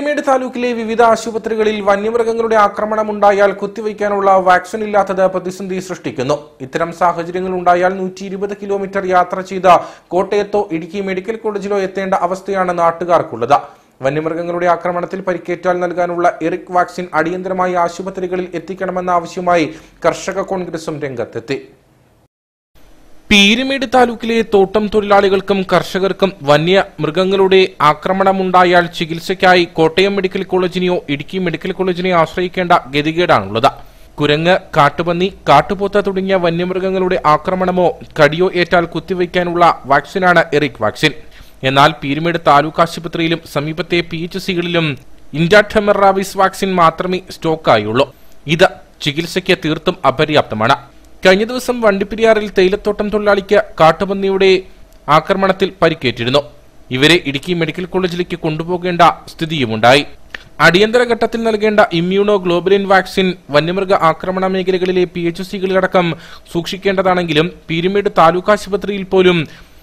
പീരുമേട് താലൂക്കിലെ വിവിധ ആശുപത്രികളിൽ വന്യമൃഗങ്ങളുടെ ആക്രമണം ഉണ്ടായാൽ കുത്തിവയ്ക്കാനുള്ള വാക്സിൻ ഇല്ലാത്തത് പ്രതിസന്ധി സൃഷ്ടിക്കുന്നു ഇത്തരം സാഹചര്യങ്ങൾ ഉണ്ടായാൽ നൂറ്റി ഇരുപത് കിലോമീറ്റർ യാത്ര ചെയ്ത് കോട്ടയത്തോ ഇടുക്കി മെഡിക്കൽ കോളേജിലോ എത്തേണ്ട അവസ്ഥയാണ് നാട്ടുകാർക്കുള്ളത് വന്യമൃഗങ്ങളുടെ ആക്രമണത്തിൽ പരിക്കേറ്റാൽ നൽകാനുള്ള എറിക് വാക്സിൻ അടിയന്തരമായി ആശുപത്രികളിൽ എത്തിക്കണമെന്ന ആവശ്യമായി കർഷക കോൺഗ്രസും രംഗത്തെത്തി പീരുമേട് താലൂക്കിലെ തോട്ടം തൊഴിലാളികൾക്കും കർഷകർക്കും വന്യ മൃഗങ്ങളുടെ ആക്രമണമുണ്ടായാൽ ചികിത്സയ്ക്കായി കോട്ടയം മെഡിക്കൽ കോളേജിനെയോ ഇടുക്കി മെഡിക്കൽ കോളേജിനെയോ ആശ്രയിക്കേണ്ട ഗതികേടാണുള്ളത് കുരങ്ങ് കാട്ടുപന്നി കാട്ടുപോത്ത തുടങ്ങിയ വന്യമൃഗങ്ങളുടെ ആക്രമണമോ കടിയോ ഏറ്റാൽ കുത്തിവയ്ക്കാനുള്ള വാക്സിനാണ് എറിക് വാക്സിൻ എന്നാൽ പീരുമേട് താലൂക്ക് ആശുപത്രിയിലും സമീപത്തെ പി എച്ച് സികളിലും ഇൻഡാറ്റമർ റാബീസ് വാക്സിൻ മാത്രമേ സ്റ്റോക്കായുള്ളൂ ഇത് ചികിത്സയ്ക്ക് തീർത്തും അപര്യാപ്തമാണ് കഴിഞ്ഞ ദിവസം വണ്ടിപ്പെരിയാറിൽ തേയിലത്തോട്ടം തൊഴിലാളിക്ക് കാട്ടുപന്നിയുടെ ആക്രമണത്തിൽ പരിക്കേറ്റിരുന്നു ഇവരെ ഇടുക്കി മെഡിക്കൽ കോളേജിലേക്ക് കൊണ്ടുപോകേണ്ട സ്ഥിതിയുമുണ്ടായി അടിയന്തര ഘട്ടത്തിൽ നൽകേണ്ട ഇമ്മ്യൂണോ ഗ്ലോബലിൻ വാക്സിൻ വന്യമൃഗ ആക്രമണ മേഖലകളിലെ പി എച്ച് സികളിലടക്കം സൂക്ഷിക്കേണ്ടതാണെങ്കിലും പീരുമേട് താലൂക്ക് ആശുപത്രിയിൽ പോലും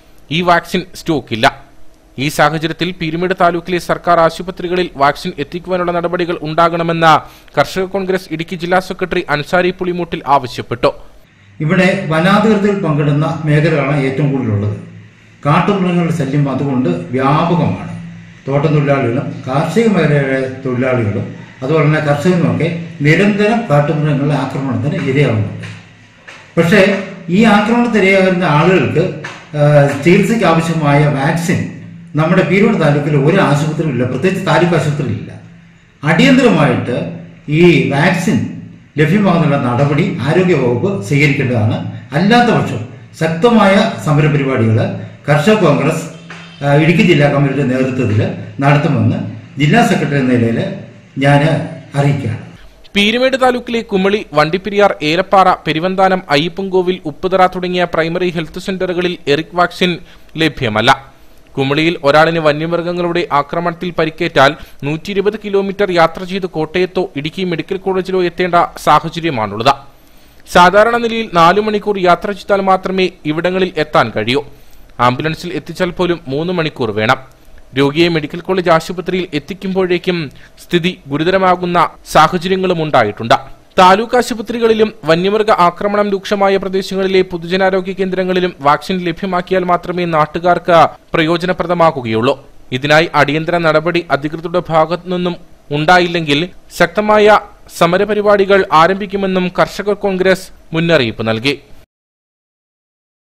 ഈ വാക്സിൻ സ്റ്റോക്കില്ല ഈ സാഹചര്യത്തിൽ പീരുമേട് താലൂക്കിലെ സർക്കാർ ആശുപത്രികളിൽ വാക്സിൻ എത്തിക്കുവാനുള്ള നടപടികൾ ഉണ്ടാകണമെന്ന് കർഷക കോൺഗ്രസ് ഇടുക്കി ജില്ലാ സെക്രട്ടറി അൻസാരി പുളിമൂട്ടിൽ ആവശ്യപ്പെട്ടു ഇവിടെ വനാതിർത്തിയിൽ പങ്കിടുന്ന മേഖലകളാണ് ഏറ്റവും കൂടുതലുള്ളത് കാട്ടുമൃഗങ്ങളുടെ ശല്യം അതുകൊണ്ട് വ്യാപകമാണ് തോട്ടം തൊഴിലാളികളും കാർഷിക മേഖലയിലെ തൊഴിലാളികളും അതുപോലെ തന്നെ കർഷകരുമൊക്കെ നിരന്തരം കാട്ടുമൃഗങ്ങളുടെ ആക്രമണത്തിന് ഇരയാവുന്നുണ്ട് പക്ഷേ ഈ ആക്രമണത്തിന് ഇരയാകുന്ന ആളുകൾക്ക് ആ, ചികിത്സയ്ക്ക് ആവശ്യമായ വാക്സിൻ നമ്മുടെ പീരോട് താലൂക്കിൽ ഒരു ആശുപത്രിയിലില്ല പ്രത്യേകിച്ച് താലൂക്ക് ആശുപത്രിയിലില്ല അടിയന്തരമായിട്ട് ഈ വാക്സിൻ ലഭ്യമാകുന്നുള്ള നടപടി ആരോഗ്യവകുപ്പ് സ്വീകരിക്കേണ്ടതാണ് അല്ലാത്ത പക്ഷം ശക്തമായ സമരപരിപാടികൾ കർഷക കോൺഗ്രസ് ആ, ഇടുക്കി ജില്ലാ കമ്മിറ്റിയുടെ നേതൃത്വത്തിൽ നടത്തുമെന്ന് ജില്ലാ സെക്രട്ടറി എന്ന നിലയിൽ ഞാൻ അറിയിക്കുകയാണ് പീരുമേട് താലൂക്കിലെ കുമളി വണ്ടിപ്പെരിയാർ ഏലപ്പാറ പെരുവന്താനം അയ്യപ്പൻകോവിൽ ഉപ്പുതറ തുടങ്ങിയ പ്രൈമറി ഹെൽത്ത് സെന്ററുകളിൽ എറിക് വാക്സിൻ ലഭ്യമല്ല കുമളിയിൽ ഒരാളിന് വന്യമൃഗങ്ങളുടെ ആക്രമണത്തിൽ പരിക്കേറ്റാൽ നൂറ്റി ഇരുപത് കിലോമീറ്റർ യാത്ര ചെയ്ത് കോട്ടയത്തോ ഇടുക്കി മെഡിക്കൽ കോളേജിലോ എത്തേണ്ട സാഹചര്യമാണുള്ളത് സാധാരണ നിലയിൽ നാലു മണിക്കൂർ യാത്ര ചെയ്താൽ മാത്രമേ ഇവിടങ്ങളിൽ എത്താൻ കഴിയൂ ആംബുലൻസിൽ എത്തിച്ചാൽ പോലും മൂന്ന് മണിക്കൂർ വേണം രോഗിയെ മെഡിക്കൽ കോളേജ് ആശുപത്രിയിൽ എത്തിക്കുമ്പോഴേക്കും സ്ഥിതി ഗുരുതരമാകുന്ന സാഹചര്യങ്ങളും ഉണ്ടായിട്ടുണ്ട് താലൂക്ക് ആശുപത്രികളിലും വന്യമൃഗ ആക്രമണം രൂക്ഷമായ പ്രദേശങ്ങളിലെ പൊതുജനാരോഗ്യ കേന്ദ്രങ്ങളിലും വാക്സിൻ ലഭ്യമാക്കിയാൽ മാത്രമേ നാട്ടുകാർക്ക് പ്രയോജനപ്രദമാകുകയുള്ളൂ ഇതിനായി അടിയന്തര നടപടി അധികൃതരുടെ ഭാഗത്തു നിന്നും ഉണ്ടായില്ലെങ്കിൽ ശക്തമായ സമരപരിപാടികൾ ആരംഭിക്കുമെന്നും കർഷക കോൺഗ്രസ് മുന്നറിയിപ്പ് നൽകി